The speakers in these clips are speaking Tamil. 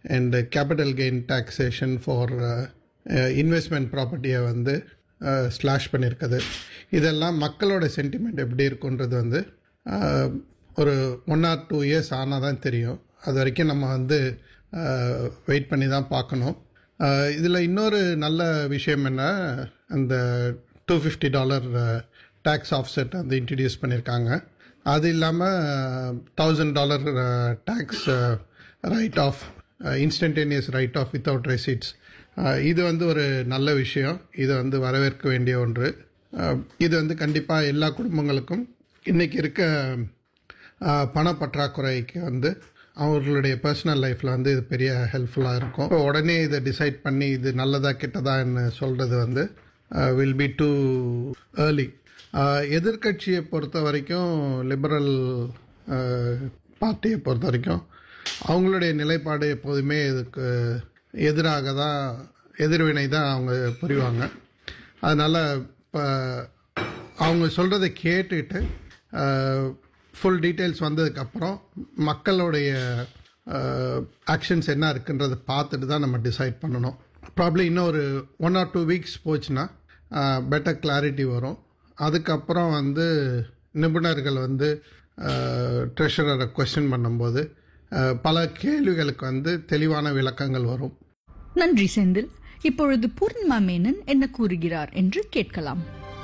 and capital gain taxation for investment ப்ராப்பர்ட்டியை வந்து ஸ்லாஷ் பண்ணியிருக்குது இதெல்லாம் மக்களோட சென்டிமெண்ட் எப்படி இருக்குன்றது வந்து அஹ், ஒரு ஒன் ஆர் டூ இயர்ஸ் ஆனால் தான் தெரியும் அது வரைக்கும் நம்ம வந்து வெயிட் பண்ணி தான் பார்க்கணும் இதில் இன்னொரு நல்ல விஷயம் என்ன அந்த two fifty dollar tax offset வந்து இன்ட்ரடியூஸ் பண்ணியிருக்காங்க அது இல்லாமல் thousand dollar tax write off instantaneous write off without receipts இது வந்து ஒரு நல்ல விஷயம் இது வந்து வரவேற்க வேண்டிய ஒன்று அஹ், இது வந்து கண்டிப்பாக எல்லா குடும்பங்களுக்கும் இன்றைக்கி இருக்க அஹ், பணப்பற்றாக்குறைக்கு வந்து அவர்களுடைய பர்சனல் லைஃப்பில் வந்து இது பெரிய ஹெல்ப்ஃபுல்லாக இருக்கும் இப்போ உடனே இதை டிசைட் பண்ணி இது நல்லதா கெட்டதான்னு சொல்கிறது வந்து வில் பி டூ ஏர்லி எதிர்கட்சியை பொறுத்த வரைக்கும் லிபரல் பார்ட்டியை பொறுத்த வரைக்கும் அவங்களுடைய நிலைப்பாடு எப்போதுமே இதுக்கு எதிராக தான் எதிர்வினை தான் அவங்க புரிவாங்க அதனால் இப்போ அவங்க சொல்கிறத கேட்டுட்டு ஃபுல் டீட்டெயில்ஸ் வந்ததுக்கப்புறம் மக்களுடைய ஆக்ஷன்ஸ் என்ன இருக்குன்றதை பார்த்துட்டு தான் நம்ம டிசைட் பண்ணணும் ப்ராப்ளி இன்னும் ஒரு ஒன் ஆர் டூ வீக்ஸ் போச்சுன்னா பெட்டர் கிளாரிட்டி வரும் அதுக்கப்புறம் வந்து நிபுணர்கள் வந்து ட்ரெஷரரை கொஸ்டின் பண்ணும்போது அஹ், பல கேள்விகளுக்கு வந்து தெளிவான விளக்கங்கள் வரும் நன்றி செந்தில் இப்பொழுது பூர்ணிமா மேனன் என்ன கூறுகிறார் என்று கேட்கலாம்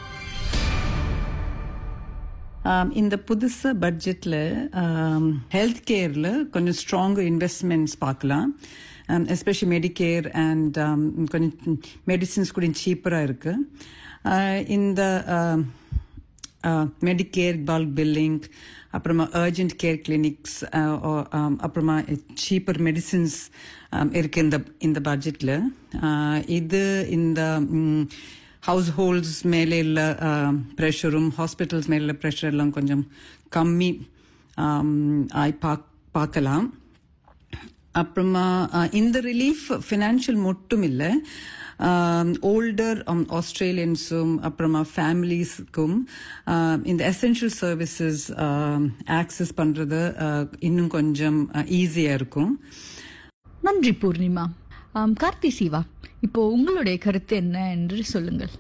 ஆம், இந்த புதுசு பட்ஜெட்ல ஹெல்த் கேர்ல கொஞ்சம் ஸ்ட்ராங் இன்வெஸ்ட்மெண்ட்ஸ் பார்க்கலாம் எஸ்பெஷலி மெடிக்கேர் அண்ட் கொஞ்சம் மெடிசின்ஸ் கூட சீப்பராக இருக்கு ஆஹ், இந்த மெடிக்கேர் பல்க் பில்லிங் அப்புறமா அர்ஜென்ட் கேர் கிளினிக்ஸ் அப்புறமா சீப்பர் மெடிசின்ஸ் இருக்கு இந்த இந்த பட்ஜெட்ல இது இந்த ஹவுஸ் ஹோல்ட்ஸ் மேலே உள்ள ப்ரெஷரும் ஹாஸ்பிட்டல்ஸ் மேலே உள்ள ப்ரெஷர் எல்லாம் கொஞ்சம் கம்மி ஆம், ஆய் பாக் பார்க்கலாம் அப்புறமா அஹ், இந்த ரிலீஃப் ஃபினான்ஷியல் மட்டும் இல்லை ஓல்டர் ஆஸ்திரேலியன்ஸும் அப்புறமா ஃபேமிலிஸ்க்கும் இந்த எசென்ஷியல் சர்வீசஸ் ஆக்சஸ் பண்ணுறது இன்னும் கொஞ்சம் ஈஸியாக இருக்கும் நன்றி பூர்ணிமா ஆம், கார்த்தி சிவா இப்போ உங்களுடைய கருத்து என்ன என்று சொல்லுங்கள்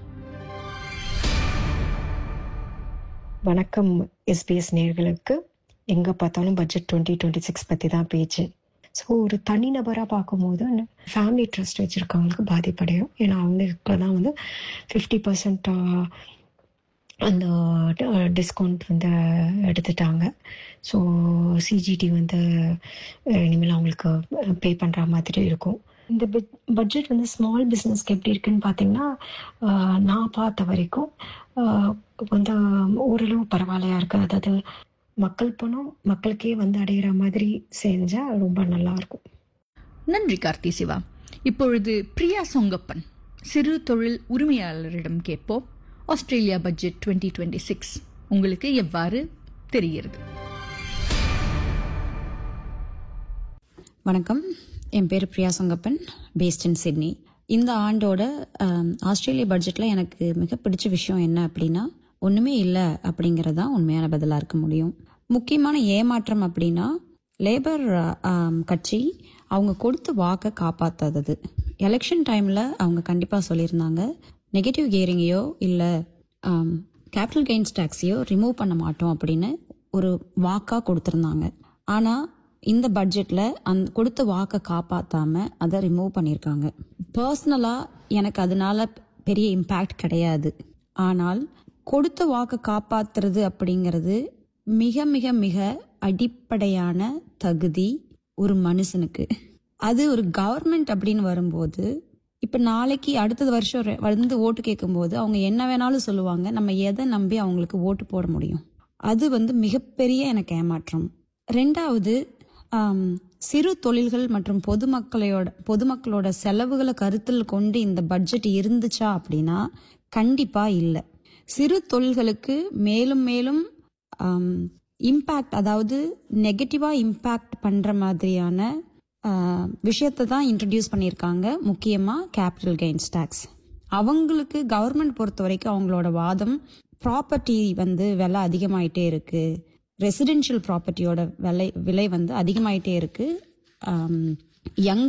வணக்கம் எஸ்பிஎஸ் நேர்களுக்கு எங்கே பார்த்தாலும் பட்ஜெட் டுவெண்ட்டி டுவெண்ட்டி சிக்ஸ் பற்றி தான் பேச்சு ஸோ ஒரு தனிநபராக பார்க்கும்போது ஃபேமிலி ட்ரஸ்ட் வச்சுருக்கவங்களுக்கு பாதிப்படையும் ஏன்னா அவங்களுக்கு தான் வந்து ஃபிஃப்டி பர்சன்ட் அந்த டிஸ்கவுண்ட் வந்து எடுத்துட்டாங்க ஸோ சிஜிடி வந்து அஹ், இனிமேல் அவங்களுக்கு பே பண்ணுற மாதிரி இருக்கும் இந்த பட்ஜெட் வந்து ஸ்மால் பிஸ்னஸ்க்கு எப்படி இருக்குன்னு பார்த்தீங்கன்னா அஹ், நான் பார்த்த வரைக்கும் அஹ், வந்து ஓரளவு பரவாயில்லையா இருக்கு அதாவது மக்கள் பணம் மக்களுக்கே வந்து அடையிற மாதிரி செஞ்சால் ரொம்ப நல்லா இருக்கும் நன்றி கார்த்தி சிவா இப்பொழுது பிரியா சொங்கப்பன் சிறு தொழில் உரிமையாளரிடம் கேட்போம் ஆஸ்திரேலியா பட்ஜெட் 2026 டுவெண்ட்டி சிக்ஸ் உங்களுக்கு எவ்வாறு தெரிகிறது வணக்கம் என் பேர் Priya Sangappan based in Sydney இந்த ஆண்டோட ஆம், ஆஸ்திரேலிய பட்ஜெட்டில் எனக்கு மிக பிடிச்ச விஷயம் என்ன அப்படின்னா ஒன்றுமே இல்லை அப்படிங்கிறது தான் உண்மையான பதிலாக இருக்க முடியும் முக்கியமான ஏமாற்றம் அப்படின்னா லேபர் ஆம், கட்சி அவங்க கொடுத்த வாக்கை காப்பாற்றாதது எலெக்ஷன் டைமில் அவங்க கண்டிப்பாக சொல்லியிருந்தாங்க நெகட்டிவ் கியரிங்கையோ இல்லை கேபிட்டல் கெயின்ஸ் டேக்ஸையோ ரிமூவ் பண்ண மாட்டோம் அப்படின்னு ஒரு வாக்காக கொடுத்துருந்தாங்க ஆனால் இந்த பட்ஜெட்டில் அந்த கொடுத்த வாக்கை காப்பாற்றாம அதை ரிமூவ் பண்ணியிருக்காங்க பர்சனலாக எனக்கு அதனால பெரிய இம்பேக்ட் கிடையாது ஆனால் கொடுத்த வாக்கை காப்பாத்துறது அப்படிங்கிறது மிக மிக மிக அடிப்படையான தகுதி ஒரு மனுஷனுக்கு அது ஒரு கவர்மெண்ட் அப்படின்னு வரும்போது இப்போ நாளைக்கு அடுத்தது வருஷம் ரெ- வந்து ஓட்டு கேட்கும்போது அவங்க என்ன வேணாலும் சொல்லுவாங்க நம்ம எதை நம்பி அவங்களுக்கு ஓட்டு போட முடியும் அது வந்து மிகப்பெரிய எனக்கு ஏமாற்றம் ரெண்டாவது ஆம், சிறு தொழில்கள் மற்றும் பொதுமக்களோட பொதுமக்களோட செலவுகளை கருத்தில் கொண்டு இந்த பட்ஜெட் இருந்துச்சா அப்படின்னா கண்டிப்பா இல்லை சிறு தொழில்களுக்கு மேலும் மேலும் இம்பேக்ட் அதாவது நெகட்டிவா இம்பேக்ட் பண்ற மாதிரியான விஷயத்தை தான் இன்ட்ரடியூஸ் பண்ணியிருக்காங்க முக்கியமாக கேபிட்டல் கெயின்ஸ் டேக்ஸ் அவங்களுக்கு கவர்மெண்ட் பொறுத்த வரைக்கும் அவங்களோட வாதம் ப்ராப்பர்ட்டி வந்து விலை அதிகமாயிட்டே இருக்கு ரெசிடென்ஷியல் ப்ராப்பர்ட்டியோட விலை விலை வந்து அதிகமாயிட்டே இருக்கு யங்